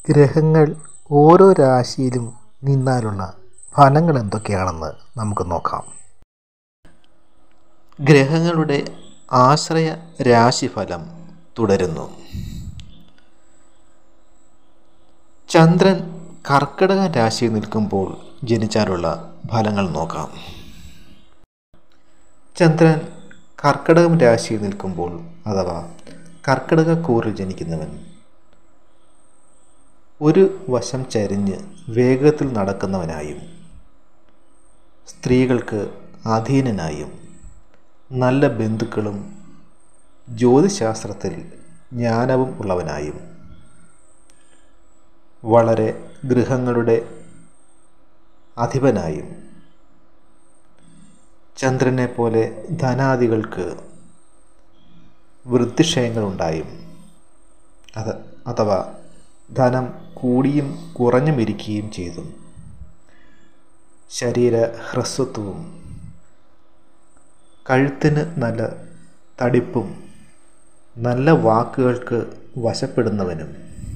ഗ്രഹങ്ങൾ ഓരോ രാശിയിലും നിന്നാലുള്ള ഫലങ്ങൾ എന്തൊക്കെയാണെന്ന് നമുക്ക് നോക്കാം ഗ്രഹങ്ങളുടെ ആശ്രയ രാശിഫലം തുടരുന്നു ചന്ദ്രൻ കർക്കിടക രാശിയിൽ നിൽക്കുമ്പോൾ ജനിച്ചാലുള്ള ഫലങ്ങൾ നോക്കാം ചന്ദ്രൻ കർക്കിടകം രാശിയിൽ നിൽക്കുമ്പോൾ അഥവാ കർക്കിടക കൂറിൽ ജനിക്കുന്നവൻ ഒരു വശം ചരിഞ്ഞ് വേഗത്തിൽ നടക്കുന്നവനായും സ്ത്രീകൾക്ക് അധീനനായും നല്ല ബന്ധുക്കളും ജ്യോതിശാസ്ത്രത്തിൽ ജ്ഞാനവും ഉള്ളവനായും വളരെ ഗൃഹങ്ങളുടെ അധിപനായും ചന്ദ്രനെ പോലെ ധനാദികൾക്ക് വൃദ്ധിക്ഷയങ്ങളുണ്ടായും അത് അഥവാ ധനം കൂടിയും കുറഞ്ഞും ഇരിക്കുകയും ചെയ്തു ശരീര ഹ്രസ്വത്വവും കഴുത്തിന് നല്ല തടിപ്പും നല്ല വാക്കുകൾക്ക് വശപ്പെടുന്നവനും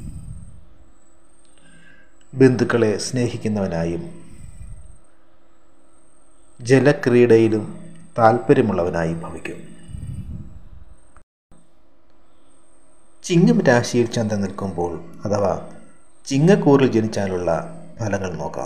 ബന്ധുക്കളെ സ്നേഹിക്കുന്നവനായും ജലക്രീഡയിലും താല്പര്യമുള്ളവനായും ഭവിക്കും ചിങ്ങം രാശിയിൽ ചന്ദ്രൻ നിൽക്കുമ്പോൾ അഥവാ ചിങ്ങക്കൂറിൽ ജനിച്ചാലുള്ള ഫലങ്ങൾ നോക്കാം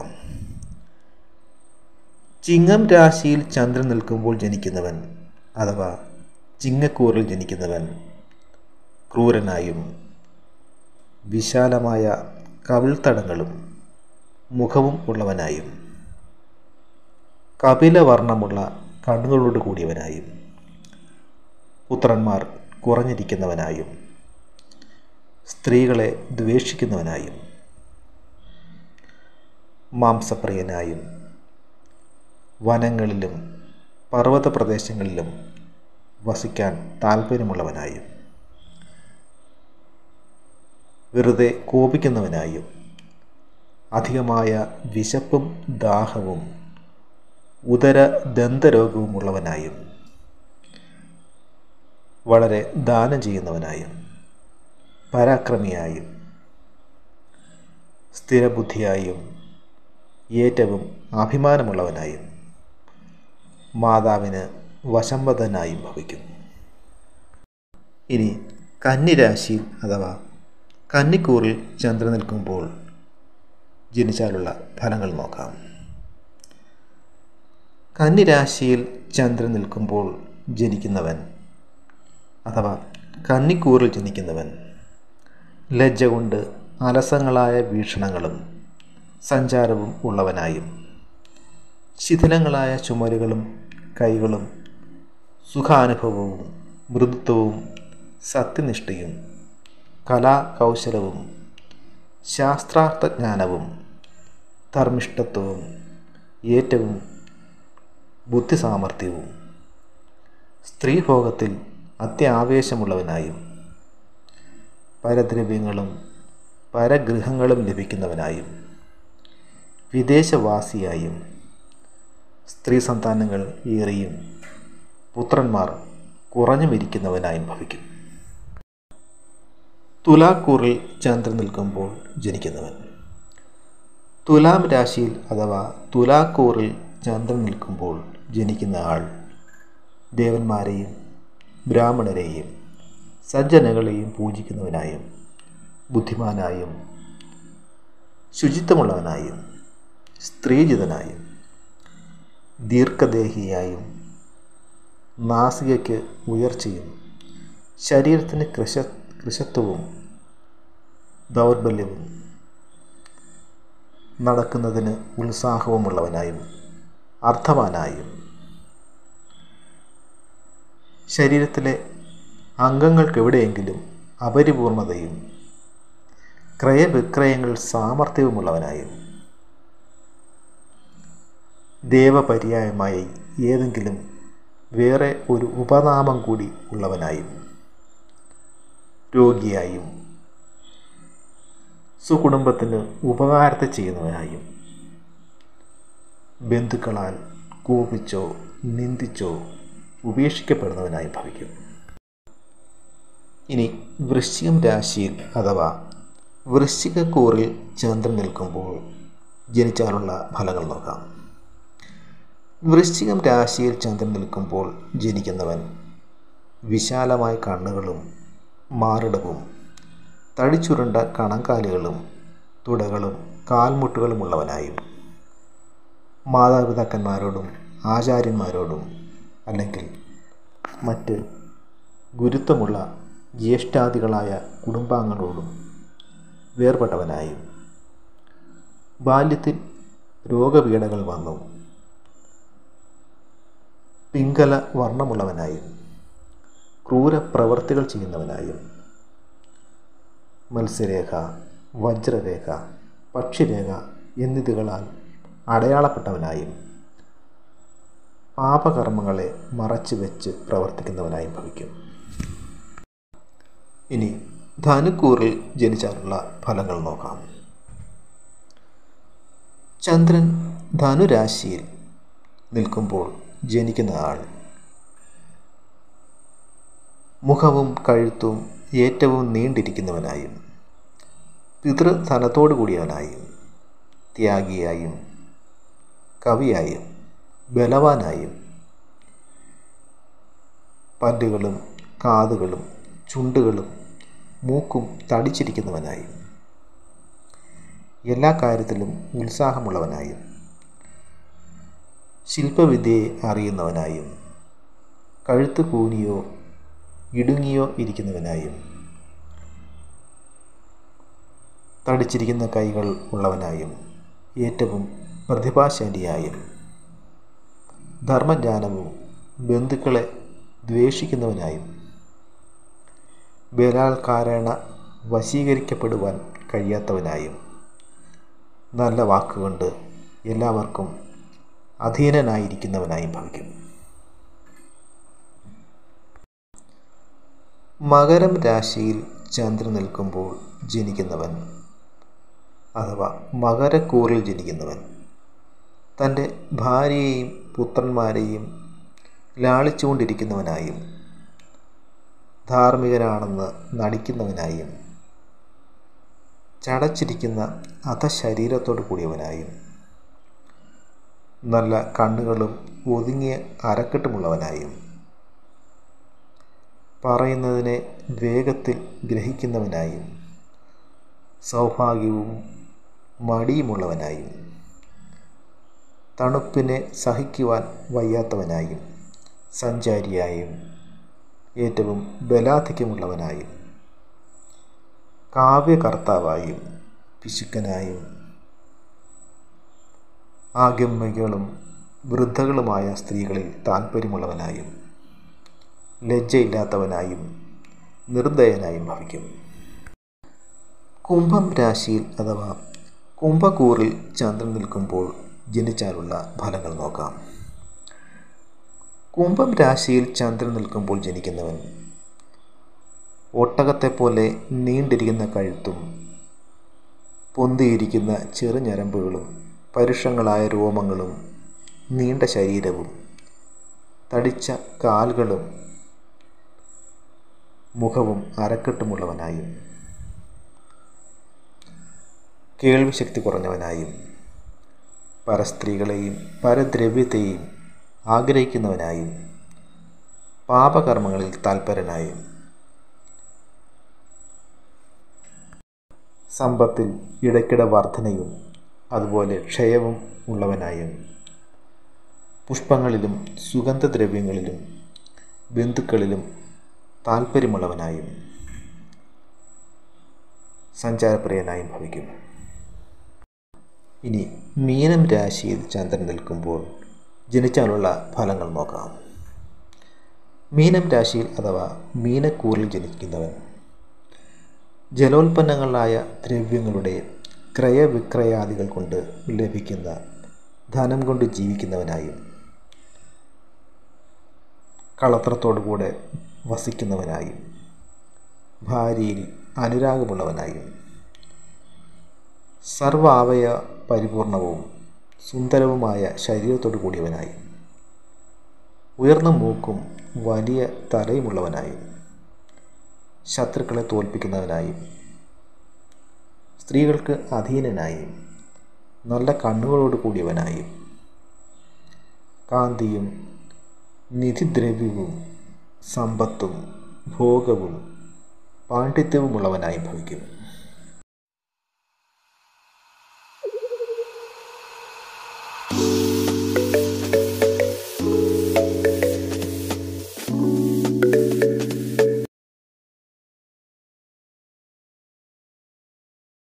ചിങ്ങം രാശിയിൽ ചന്ദ്രൻ നിൽക്കുമ്പോൾ ജനിക്കുന്നവൻ അഥവാ ചിങ്ങക്കൂറിൽ ജനിക്കുന്നവൻ ക്രൂരനായും വിശാലമായ കവിൾത്തടങ്ങളും മുഖവും ഉള്ളവനായും കപിലവർണ്ണമുള്ള കണ്ണുകളോട് കൂടിയവനായും പുത്രന്മാർ കുറഞ്ഞിരിക്കുന്നവനായും സ്ത്രീകളെ ദ്വേഷിക്കുന്നവനായും മാംസപ്രിയനായും വനങ്ങളിലും പർവ്വത പ്രദേശങ്ങളിലും വസിക്കാൻ താല്പര്യമുള്ളവനായും വെറുതെ കോപിക്കുന്നവനായും അധികമായ വിശപ്പും ദാഹവും ഉദര ദന്തരോഗവും ഉള്ളവനായും വളരെ ദാനം ചെയ്യുന്നവനായും പരാക്രമിയായും സ്ഥിരബുദ്ധിയായും ഏറ്റവും അഭിമാനമുള്ളവനായും മാതാവിന് വശംവദനായും ഭവിക്കും ഇനി കന്നിരാശിയിൽ അഥവാ കന്നിക്കൂറിൽ ചന്ദ്രൻ നിൽക്കുമ്പോൾ ജനിച്ചാലുള്ള ഫലങ്ങൾ നോക്കാം കന്നിരാശിയിൽ ചന്ദ്രൻ നിൽക്കുമ്പോൾ ജനിക്കുന്നവൻ അഥവാ കന്നിക്കൂറിൽ ജനിക്കുന്നവൻ ലജ്ജ കൊണ്ട് അലസങ്ങളായ വീക്ഷണങ്ങളും സഞ്ചാരവും ഉള്ളവനായും ശിഥിലങ്ങളായ ചുമലുകളും കൈകളും സുഖാനുഭവവും മൃദുത്വവും സത്യനിഷ്ഠയും കലാകൗശലവും ശാസ്ത്രാർത്ഥജ്ഞാനവും ധർമ്മിഷ്ഠത്വവും ഏറ്റവും ബുദ്ധിസാമർഥ്യവും സ്ത്രീഭോഗത്തിൽ അത്യാവേശമുള്ളവനായും പരദ്രവ്യങ്ങളും പരഗൃഹങ്ങളും ലഭിക്കുന്നവനായും വിദേശവാസിയായും സ്ത്രീ സന്താനങ്ങൾ ഏറിയും പുത്രന്മാർ കുറഞ്ഞുമിരിക്കുന്നവനായും ഭവിക്കും തുലാക്കൂറിൽ ചന്ദ്രൻ നിൽക്കുമ്പോൾ ജനിക്കുന്നവൻ തുലാം രാശിയിൽ അഥവാ തുലാക്കൂറിൽ ചന്ദ്രൻ നിൽക്കുമ്പോൾ ജനിക്കുന്ന ആൾ ദേവന്മാരെയും ബ്രാഹ്മണരെയും സജ്ജനങ്ങളെയും പൂജിക്കുന്നവനായും ബുദ്ധിമാനായും ശുചിത്വമുള്ളവനായും സ്ത്രീജിതനായും ദീർഘദേഹിയായും നാസികയ്ക്ക് ഉയർച്ചയും ശരീരത്തിന് കൃശ കൃശത്വവും ദൗർബല്യവും നടക്കുന്നതിന് ഉത്സാഹവുമുള്ളവനായും അർത്ഥവാനായും ശരീരത്തിലെ അംഗങ്ങൾക്കെവിടെയെങ്കിലും അപരിപൂർണതയും ക്രയവിക്രയങ്ങൾ സാമർഥ്യവുമുള്ളവനായും ദേവപര്യായമായി ഏതെങ്കിലും വേറെ ഒരു ഉപനാമം കൂടി ഉള്ളവനായും രോഗിയായും സുകുടുംബത്തിന് ഉപകാരത്തെ ചെയ്യുന്നവനായും ബന്ധുക്കളാൽ കോപിച്ചോ നിന്ദിച്ചോ ഉപേക്ഷിക്കപ്പെടുന്നവനായി ഭവിക്കും ഇനി വൃശ്ചികം രാശിയിൽ അഥവാ വൃശ്ചികക്കൂറിൽ ചന്ദ്രൻ നിൽക്കുമ്പോൾ ജനിച്ചാലുള്ള ഫലങ്ങൾ നോക്കാം വൃശ്ചികം രാശിയിൽ ചന്ദ്രൻ നിൽക്കുമ്പോൾ ജനിക്കുന്നവൻ വിശാലമായ കണ്ണുകളും മാറിടവും തടിച്ചുരുണ്ട കണങ്കാലുകളും തുടകളും കാൽമുട്ടുകളുമുള്ളവനായും മാതാപിതാക്കന്മാരോടും ആചാര്യന്മാരോടും അല്ലെങ്കിൽ മറ്റ് ഗുരുത്വമുള്ള ജ്യേഷ്ഠാദികളായ കുടുംബാംഗങ്ങളോടും വേർപെട്ടവനായും ബാല്യത്തിൽ രോഗപീഠകൾ വന്നു പിങ്കല വർണ്ണമുള്ളവനായും ക്രൂര പ്രവർത്തികൾ ചെയ്യുന്നവനായും മത്സ്യരേഖ വജ്രരേഖ പക്ഷിരേഖ എന്നിതുകളാൽ അടയാളപ്പെട്ടവനായും പാപകർമ്മങ്ങളെ മറച്ചു വെച്ച് പ്രവർത്തിക്കുന്നവനായും ഭവിക്കും ഇനി ധനുക്കൂറിൽ ജനിച്ചാലുള്ള ഫലങ്ങൾ നോക്കാം ചന്ദ്രൻ ധനുരാശിയിൽ നിൽക്കുമ്പോൾ ജനിക്കുന്ന ആൾ മുഖവും കഴുത്തും ഏറ്റവും നീണ്ടിരിക്കുന്നവനായും പിതൃധനത്തോടു കൂടിയവനായും ത്യാഗിയായും കവിയായും ബലവാനായും പല്ലുകളും കാതുകളും ചുണ്ടുകളും മൂക്കും തടിച്ചിരിക്കുന്നവനായും എല്ലാ കാര്യത്തിലും ഉത്സാഹമുള്ളവനായും ശില്പവിദ്യയെ അറിയുന്നവനായും കഴുത്ത് കൂനിയോ ഇടുങ്ങിയോ ഇരിക്കുന്നവനായും തടിച്ചിരിക്കുന്ന കൈകൾ ഉള്ളവനായും ഏറ്റവും പ്രതിഭാശാലിയായും ധർമ്മജ്ഞാനവും ബന്ധുക്കളെ ദ്വേഷിക്കുന്നവനായും ബലാത്കാരേണ വശീകരിക്കപ്പെടുവാൻ കഴിയാത്തവനായും നല്ല വാക്കുകൊണ്ട് എല്ലാവർക്കും അധീനനായിരിക്കുന്നവനായും ഭവിക്കും മകരം രാശിയിൽ ചന്ദ്രൻ നിൽക്കുമ്പോൾ ജനിക്കുന്നവൻ അഥവാ മകരക്കൂറിൽ ജനിക്കുന്നവൻ തൻ്റെ ഭാര്യയെയും പുത്രന്മാരെയും ലാളിച്ചുകൊണ്ടിരിക്കുന്നവനായും ധാർമ്മികനാണെന്ന് നടിക്കുന്നവനായും ചടച്ചിരിക്കുന്ന അധശരീരത്തോടു കൂടിയവനായും നല്ല കണ്ണുകളും ഒതുങ്ങിയ അരക്കെട്ടുമുള്ളവനായും പറയുന്നതിനെ വേഗത്തിൽ ഗ്രഹിക്കുന്നവനായും സൗഭാഗ്യവും മടിയുമുള്ളവനായും തണുപ്പിനെ സഹിക്കുവാൻ വയ്യാത്തവനായും സഞ്ചാരിയായും ഏറ്റവും ബലാധിക്യമുള്ളവനായും കാവ്യകർത്താവായും പിശുക്കനായും ആഗമ്യകളും വൃദ്ധകളുമായ സ്ത്രീകളിൽ താല്പര്യമുള്ളവനായും ലജ്ജയില്ലാത്തവനായും നിർദ്ദയനായും ഭവിക്കും കുംഭം രാശിയിൽ അഥവാ കുംഭക്കൂറിൽ ചന്ദ്രൻ നിൽക്കുമ്പോൾ ജനിച്ചാലുള്ള ഫലങ്ങൾ നോക്കാം കുംഭം രാശിയിൽ ചന്ദ്രൻ നിൽക്കുമ്പോൾ ജനിക്കുന്നവൻ ഒട്ടകത്തെപ്പോലെ നീണ്ടിരിക്കുന്ന കഴുത്തും പൊന്തിയിരിക്കുന്ന ചെറുഞരമ്പുകളും പരുഷങ്ങളായ രോമങ്ങളും നീണ്ട ശരീരവും തടിച്ച കാലുകളും മുഖവും അരക്കെട്ടുമുള്ളവനായും കേൾവിശക്തി കുറഞ്ഞവനായും പരസ്ത്രീകളെയും പരദ്രവ്യത്തെയും ആഗ്രഹിക്കുന്നവനായും പാപകർമ്മങ്ങളിൽ താൽപരനായും സമ്പത്തിൽ ഇടയ്ക്കിടെ വർധനയും അതുപോലെ ക്ഷയവും ഉള്ളവനായും പുഷ്പങ്ങളിലും സുഗന്ധദ്രവ്യങ്ങളിലും ബന്ധുക്കളിലും താൽപ്പര്യമുള്ളവനായും സഞ്ചാരപ്രിയനായും ഭവിക്കും ഇനി മീനം രാശിയിൽ ചന്ദ്രൻ നിൽക്കുമ്പോൾ ജനിച്ചാലുള്ള ഫലങ്ങൾ നോക്കാം മീനം രാശിയിൽ അഥവാ മീനക്കൂറിൽ ജനിക്കുന്നവൻ ജലോൽപ്പന്നങ്ങളായ ദ്രവ്യങ്ങളുടെ ക്രയവിക്രയാദികൾ കൊണ്ട് ലഭിക്കുന്ന ധനം കൊണ്ട് ജീവിക്കുന്നവനായും കളത്രത്തോടുകൂടെ വസിക്കുന്നവനായും ഭാര്യയിൽ അനുരാഗമുള്ളവനായും സർവാവയ പരിപൂർണവും സുന്ദരവുമായ ശരീരത്തോടു കൂടിയവനായും ഉയർന്ന മൂക്കും വലിയ തലയുമുള്ളവനായും ശത്രുക്കളെ തോൽപ്പിക്കുന്നവനായും സ്ത്രീകൾക്ക് അധീനനായും നല്ല കണ്ണുകളോട് കൂടിയവനായും കാന്തിയും നിധിദ്രവ്യവും സമ്പത്തും ഭോഗവും പാണ്ഡിത്യവുമുള്ളവനായി ഭവിക്കും